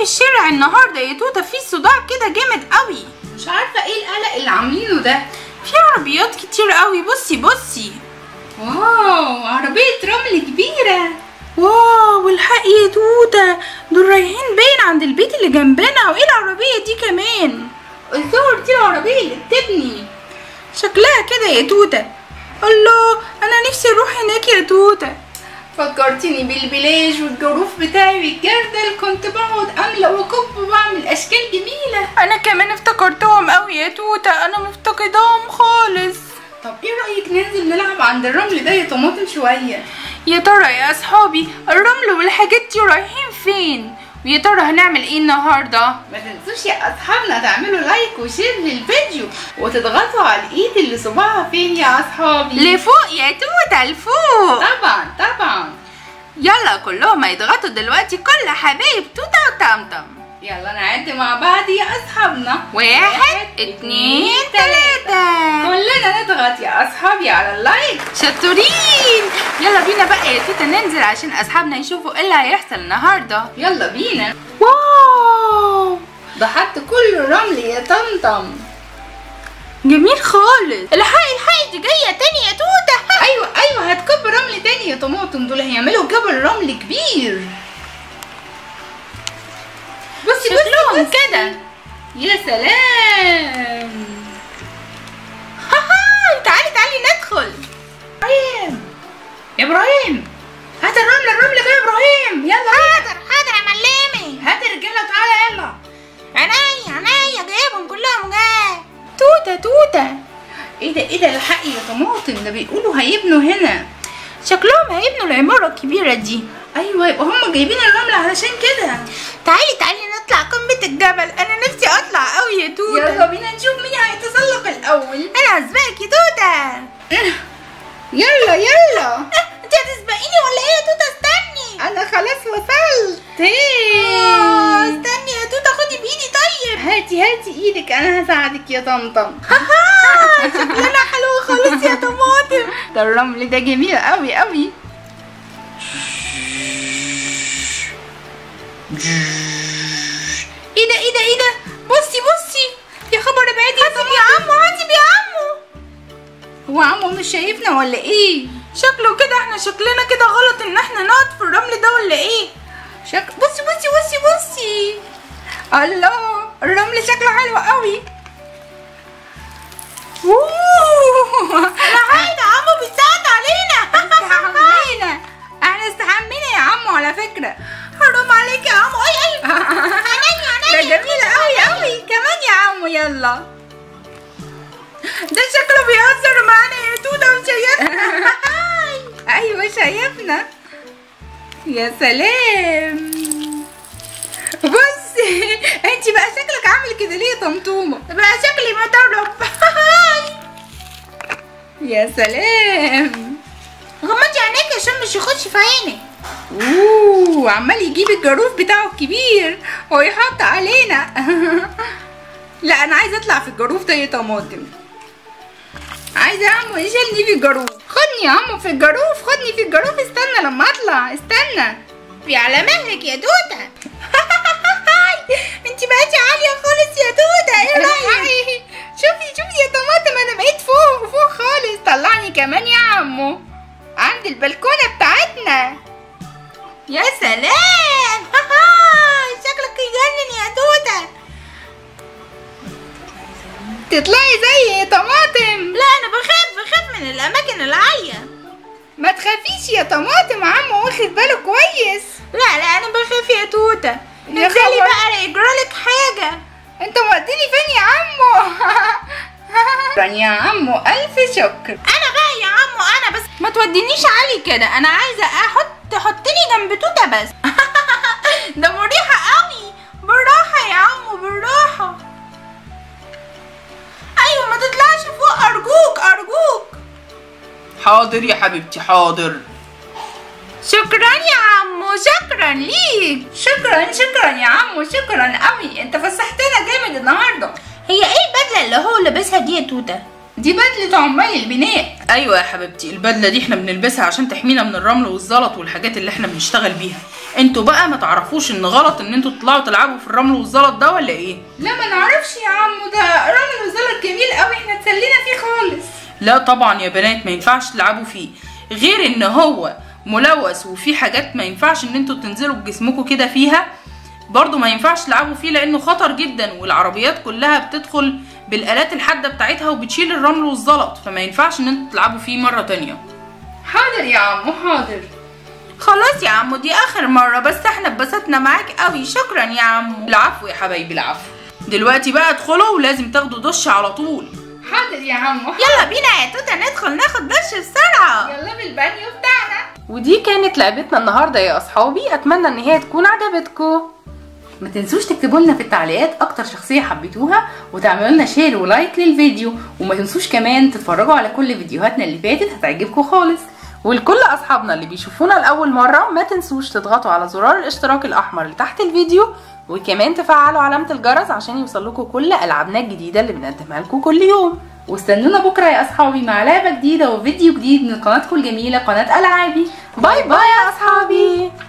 الشارع النهارده يا توته في صداع كده جامد قوي مش عارفه ايه القلق اللي عاملينه ده في عربيات كتير قوي بصي بصي واو عربيه رمل كبيره واو الحقي يا توته دول رايحين باين عند البيت اللي جنبنا وايه العربيه دي كمان الظهر دي العربيه اللي بتبني شكلها كده يا توته الله انا نفسي اروح هناك يا توته فكرتني بالبلاج والجروف بتاعي والجردل كنت بقعد املى واكب وبعمل اشكال جميله انا كمان افتكرتهم قوي يا توته انا مفتقداهم خالص طب ايه رايك ننزل نلعب عند الرمل ده يا طماطم شويه يا ترى يا اصحابي الرمل والحاجات دي رايحين فين ويا ترى هنعمل ايه النهارده ما تنسوش يا اصحابنا تعملوا لايك وشير للفيديو وتضغطوا على الايد اللي صباعها فين يا اصحابي لفوق يا توته لفوق طبعا طبعا يلا كلهم هيضغطوا دلوقتي كل حبايب توته وطمطم يلا نعد مع بعض يا اصحابنا واحد اتنين تلاتة كلنا نضغط يا اصحابي على اللايك شطورين يلا بينا بقى يا توته ننزل عشان اصحابنا يشوفوا ايه اللي هيحصل النهارده يلا بينا واو ده حط كل الرمل يا طمطم جميل خالص الحقي الحقي دي جايه تاني يا توته ايوه ايوه هتكب رمل تاني يا طماطم دول هيعملوا جبل رمل كبير بصي شكلهم بصي كده يا سلام هاي تعالي تعالي ندخل ابراهيم يا ابراهيم هات الرمل الرمل ده يا ابراهيم يلا حاضر حاضر يا معلمي هات الرجاله تعالى يلا عينيا عينيا جايبهم كلهم جاي توته توته ايه ده ايه ده الحق يا طماطم ده بيقولوا هيبنوا هنا شكلهم هيبنوا العمارة الكبيرة دي ايوه يبقى هم جايبين الرمل علشان كده تعالي تعالي نطلع قمة الجبل أنا نفسي أطلع أوي يا توتة يلا بينا نشوف مين هيتسلق الاول أنا هسبقك يا توتة يلا يلا أنت هتسبقيني ولا إيه يا توتة استني انا خلاص وصلت آه، هي. استني يا توتة خدي بإيدي طيب هاتي هاتي ايدك انا هساعدك يا طمطم هاها شكلنا حلو خالص يا طماطم ده الرمل ده جميل قوي قوي إيه ده إيه ده إيه ده بصي بصي يا خبر ابعدي يا طماطم يا عمو حاسب يا عمو هو عمو مش شايفنا ولا ايه شكله كده احنا شكلنا كده غلط ان احنا نقعد في الرمل ده ولا ايه شك... بصي بصي بصي بصي الله الرمل شكله حلو قوي اوه انا عايزه عمو بيساعد علينا استحمينا احنا استحمينا يا عمو على فكرة حرام عليك يا عمو اي اي ده جميل قوي قوي كمان يا عمو يلا ده شكله بيهزر معانا يا توته وشايفنا ايوه شايفنا يا سلام بصي انت بقى شكلك عامل كده ليه يا طمطومه بقى شكلي مطرب يا سلام غمضي عينيك عشان مش يخش في عينك اوه عمال يجيب الجاروف بتاعه الكبير ويحط علينا لا انا عايزه اطلع في الجاروف ده يا طماطم عايزه يا عمو يشيلني في الجاروف خدني يا عمو في الجاروف خدني في الجاروف استنى لما اطلع استنى في على مهلك يا توته انت بقيتي عاليه خالص يا توته ايه رايك شوفي شوفي يا طماطم انا بقيت فوق فوق خالص طلعني كمان يا عمو عند البلكونه بتاعتنا يا سلام شكلك يجنن يا توته تطلعي زي يا طماطم لا انا بخاف بخاف من الاماكن العاليه ما تخافيش يا طماطم عمو واخد باله كويس لا لا انا بخاف يا توته يا انزلي خبر. بقى لا يجرالك حاجه انت موديني فين يا عمو شكرا يا عمو الف شكر انا بقى يا عمو انا بس ما تودينيش عالي كده انا عايزه احط حطني جنب توته بس ده مريحه قوي بالراحه يا عمو بالراحه ايوه ما تطلعش فوق ارجوك ارجوك حاضر يا حبيبتي حاضر شكرا يا عمو شكرا ليك شكرا شكرا يا عمو شكرا قوي انت فسحتنا جامد النهارده هي ايه البدله اللي هو لابسها دي يا توته دي بدلة عمال البناء ايوه يا حبيبتي البدله دي احنا بنلبسها عشان تحمينا من الرمل والزلط والحاجات اللي احنا بنشتغل بيها انتوا بقى ما تعرفوش ان غلط ان انتوا تطلعوا تلعبوا في الرمل والزلط ده ولا ايه لا ما نعرفش يا عمو ده رمل وزلط جميل قوي احنا اتسلينا فيه خالص لا طبعا يا بنات ما ينفعش تلعبوا فيه غير ان هو ملوث وفي حاجات ما ينفعش ان انتوا تنزلوا بجسمكم كده فيها برضو ما ينفعش تلعبوا فيه لانه خطر جدا والعربيات كلها بتدخل بالالات الحاده بتاعتها وبتشيل الرمل والزلط فما ينفعش ان انتوا تلعبوا فيه مره تانية حاضر يا عمو حاضر خلاص يا عمو دي اخر مرة بس احنا اتبسطنا معاك قوي شكرا يا عمو العفو يا حبايبي العفو دلوقتي بقى ادخلوا ولازم تاخدوا دش على طول حاضر يا عمو يلا بينا يا توتا ندخل ناخد دش بسرعة يلا بالبانيو بتاعنا ودي كانت لعبتنا النهاردة يا اصحابي اتمنى ان هي تكون عجبتكم ما تنسوش تكتبوا لنا في التعليقات اكتر شخصية حبيتوها وتعملوا لنا شير ولايك للفيديو وما تنسوش كمان تتفرجوا على كل فيديوهاتنا اللي فاتت هتعجبكم خالص ولكل اصحابنا اللي بيشوفونا لاول مرة ما تنسوش تضغطوا على زرار الاشتراك الاحمر اللي تحت الفيديو وكمان تفعلوا علامة الجرس عشان يوصلكوا كل العابنا الجديدة اللي بنقدمها لكم كل يوم واستنونا بكرة يا اصحابي مع لعبة جديدة وفيديو جديد من قناتكم الجميلة قناة العابي باي باي يا اصحابي